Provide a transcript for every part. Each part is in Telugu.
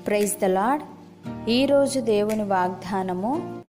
ప్రైజ్ ద లాడ్ ఈరోజు దేవుని వాగ్దానము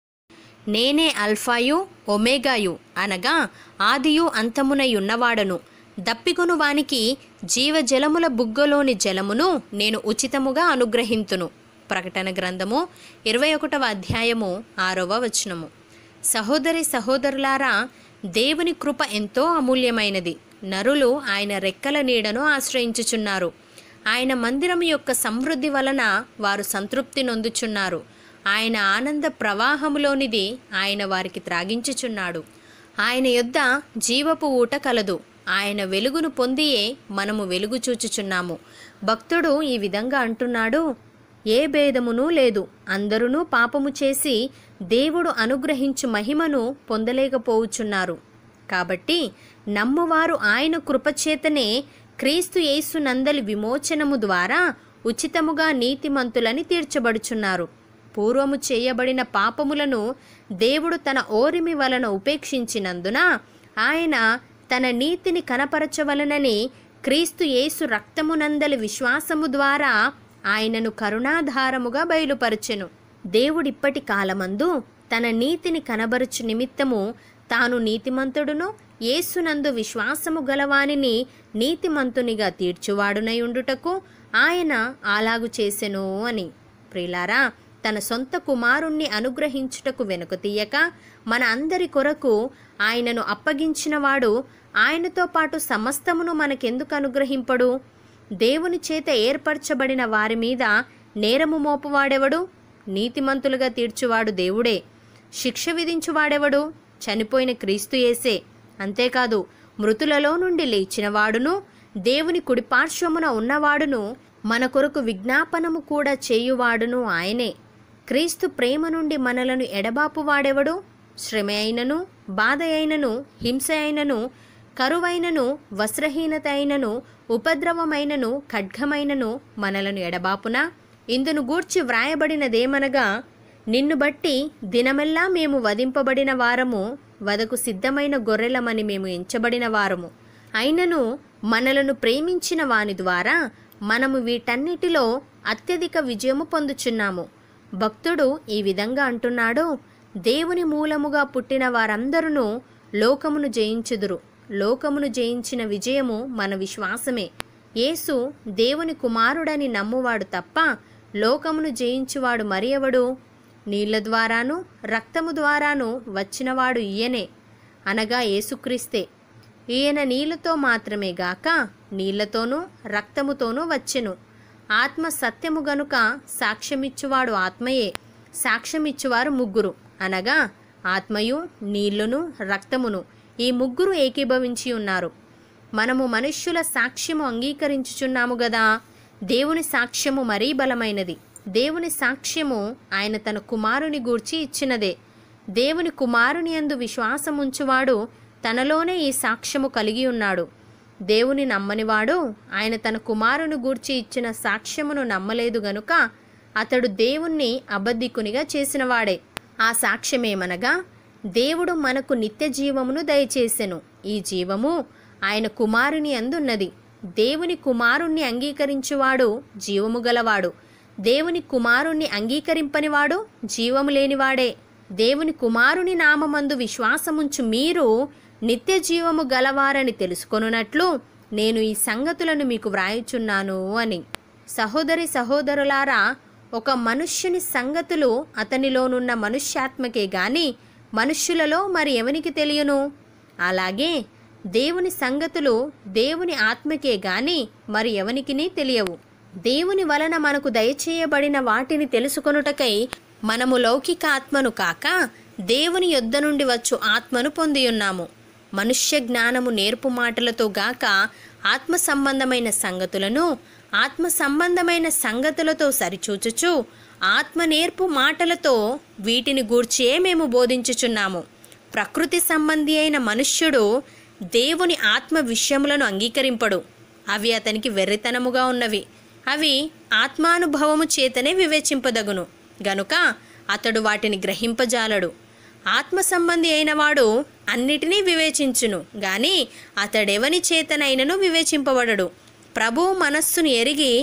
నేనే అల్ఫాయు ఒమేగాయు అనగా ఆదియు అంతమునై ఉన్నవాడను దప్పికొను వానికి జీవజలముల బుగ్గలోని జలమును నేను ఉచితముగా అనుగ్రహింతును ప్రకటన గ్రంథము ఇరవై ఒకటవ అధ్యాయము ఆరవ వచనము సహోదరి సహోదరులారా దేవుని కృప ఎంతో అమూల్యమైనది నరులు ఆయన రెక్కల నీడను ఆశ్రయించుచున్నారు ఆయన మందిరం యొక్క సమృద్ధి వలన వారు సంతృప్తి నొందుచున్నారు ఆయన ఆనంద ప్రవాహములోనిది ఆయన వారికి త్రాగించుచున్నాడు ఆయన యొద్ద జీవపు ఊట కలదు ఆయన వెలుగును పొందియే మనము వెలుగు చూచుచున్నాము భక్తుడు ఈ విధంగా అంటున్నాడు ఏ భేదమునూ లేదు అందరునూ పాపము చేసి దేవుడు అనుగ్రహించు మహిమను పొందలేకపోవుచున్నారు కాబట్టి నమ్మువారు ఆయన కృపచేతనే క్రీస్తు యేసు నందలి విమోచనము ద్వారా ఉచితముగా నీతిమంతులని తీర్చబడుచున్నారు పూర్వము చేయబడిన పాపములను దేవుడు తన ఓరిమి వలన ఉపేక్షించినందున ఆయన తన నీతిని కనపరచవలనని క్రీస్తు యేసు రక్తమునందలి విశ్వాసము ద్వారా ఆయనను కరుణాధారముగా బయలుపరచెను దేవుడిప్పటి కాలమందు తన నీతిని కనబరుచు నిమిత్తము తాను నీతిమంతుడును యేసునందు విశ్వాసము గలవానిని నీతిమంతునిగా తీర్చువాడునై ఉండుటకు ఆయన అలాగు చేసెను అని ప్రిలారా తన సొంత కుమారుణ్ణి అనుగ్రహించుటకు వెనుక తీయక మన అందరి కొరకు ఆయనను అప్పగించినవాడు ఆయనతో పాటు సమస్తమును మనకెందుకు అనుగ్రహింపడు దేవుని చేత ఏర్పరచబడిన వారి మీద నేరము మోపువాడెవడు నీతిమంతులుగా తీర్చువాడు దేవుడే శిక్ష విధించువాడెవడు చనిపోయిన క్రీస్తు యేసే అంతేకాదు మృతులలో నుండి లేచినవాడును దేవుని కుడిపార్శ్వమున ఉన్నవాడును మన కొరకు విజ్ఞాపనము కూడా చేయువాడును ఆయనే క్రీస్తు ప్రేమ నుండి మనలను ఎడబాపువాడెవడు శ్రమ అయినను బాధ అయినను హింస అయినను కరువైనను వస్త్రహీనత అయినను ఉపద్రవమైనను ఖడ్గమైనను మనలను ఎడబాపునా ఇందును గూర్చి వ్రాయబడినదేమనగా నిన్ను బట్టి దినమెల్లా మేము వధింపబడిన వారము వదకు సిద్ధమైన గొర్రెలమని మేము ఎంచబడిన వారము అయినను మనలను ప్రేమించిన వాని ద్వారా మనము వీటన్నిటిలో అత్యధిక విజయము పొందుచున్నాము భక్తుడు ఈ విధంగా అంటున్నాడు దేవుని మూలముగా పుట్టిన వారందరూ లోకమును జయించుదురు లోకమును జయించిన విజయము మన విశ్వాసమే యేసు దేవుని కుమారుడని నమ్మువాడు తప్ప లోకమును జయించువాడు మరి ఎవడు నీళ్ల ద్వారాను రక్తము ద్వారాను వచ్చినవాడు ఈయనే అనగా యేసుక్రీస్తే ఈయన నీళ్లతో మాత్రమే గాక నీళ్లతోనూ రక్తముతోనూ వచ్చెను ఆత్మ సత్యము గనుక సాక్ష్యమిచ్చువాడు ఆత్మయే సాక్ష్యమిచ్చువారు ముగ్గురు అనగా ఆత్మయు నీళ్లును రక్తమును ఈ ముగ్గురు ఏకీభవించి ఉన్నారు మనము మనుష్యుల సాక్ష్యము అంగీకరించుచున్నాము గదా దేవుని సాక్ష్యము మరీ బలమైనది దేవుని సాక్ష్యము ఆయన తన కుమారుని గూర్చి ఇచ్చినదే దేవుని కుమారుని యందు విశ్వాసముంచువాడు తనలోనే ఈ సాక్ష్యము కలిగి ఉన్నాడు దేవుని నమ్మనివాడు ఆయన తన కుమారుని గూర్చి ఇచ్చిన సాక్ష్యమును నమ్మలేదు గనుక అతడు దేవుణ్ణి అబద్ధికునిగా చేసినవాడే ఆ సాక్ష్యమేమనగా దేవుడు మనకు నిత్య జీవమును దయచేసెను ఈ జీవము ఆయన కుమారుని అందున్నది దేవుని కుమారుణ్ణి అంగీకరించువాడు జీవము గలవాడు దేవుని కుమారుణ్ణి అంగీకరింపనివాడు జీవము లేనివాడే దేవుని కుమారుని నామమందు విశ్వాసముంచు మీరు నిత్య జీవము గలవారని తెలుసుకొనున్నట్లు నేను ఈ సంగతులను మీకు వ్రాయుచున్నాను అని సహోదరి సహోదరులారా ఒక మనుష్యుని సంగతులు అతనిలోనున్న మనుష్యాత్మకే గాని మనుష్యులలో మరి ఎవనికి తెలియను అలాగే దేవుని సంగతులు దేవుని ఆత్మకే గాని మరి ఎవనికిని తెలియవు దేవుని వలన మనకు దయచేయబడిన వాటిని తెలుసుకొనుటకై మనము లౌకిక ఆత్మను కాక దేవుని యొద్ద నుండి వచ్చు ఆత్మను పొందియున్నాము మనుష్య జ్ఞానము నేర్పు మాటలతో గాక ఆత్మ సంబంధమైన సంగతులను ఆత్మ సంబంధమైన సంగతులతో సరిచూచుచు ఆత్మ నేర్పు మాటలతో వీటిని గూర్చే మేము బోధించుచున్నాము ప్రకృతి సంబంధి అయిన మనుష్యుడు దేవుని ఆత్మ విషయములను అంగీకరింపడు అవి అతనికి వెర్రితనముగా ఉన్నవి అవి ఆత్మానుభవము చేతనే వివేచింపదగును గనుక అతడు వాటిని గ్రహింపజాలడు ఆత్మ సంబంధి అయినవాడు అన్నిటినీ వివేచించును గాని అతడెవని చేతనైనను వివేచింపబడడు ప్రభువు మనస్సును ఎరిగి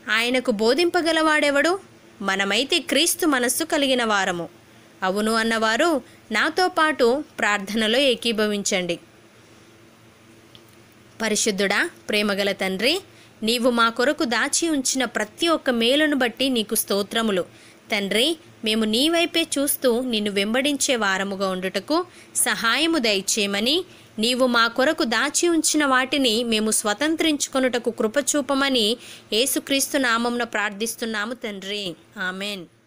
ఆయనకు బోధింపగలవాడెవడు మనమైతే క్రీస్తు మనస్సు కలిగిన వారము అవును అన్నవారు నాతో పాటు ప్రార్థనలో ఏకీభవించండి పరిశుద్ధుడా ప్రేమగల తండ్రి నీవు మా కొరకు దాచి ఉంచిన ప్రతి ఒక్క మేలును బట్టి నీకు స్తోత్రములు తండ్రి మేము నీ వైపే చూస్తూ నిన్ను వెంబడించే వారముగా ఉండుటకు సహాయము దయచేయమని నీవు మా కొరకు దాచి ఉంచిన వాటిని మేము స్వతంత్రించుకొనుటకు కృపచూపమని యేసుక్రీస్తు నామంన ప్రార్థిస్తున్నాము తండ్రి ఆమెన్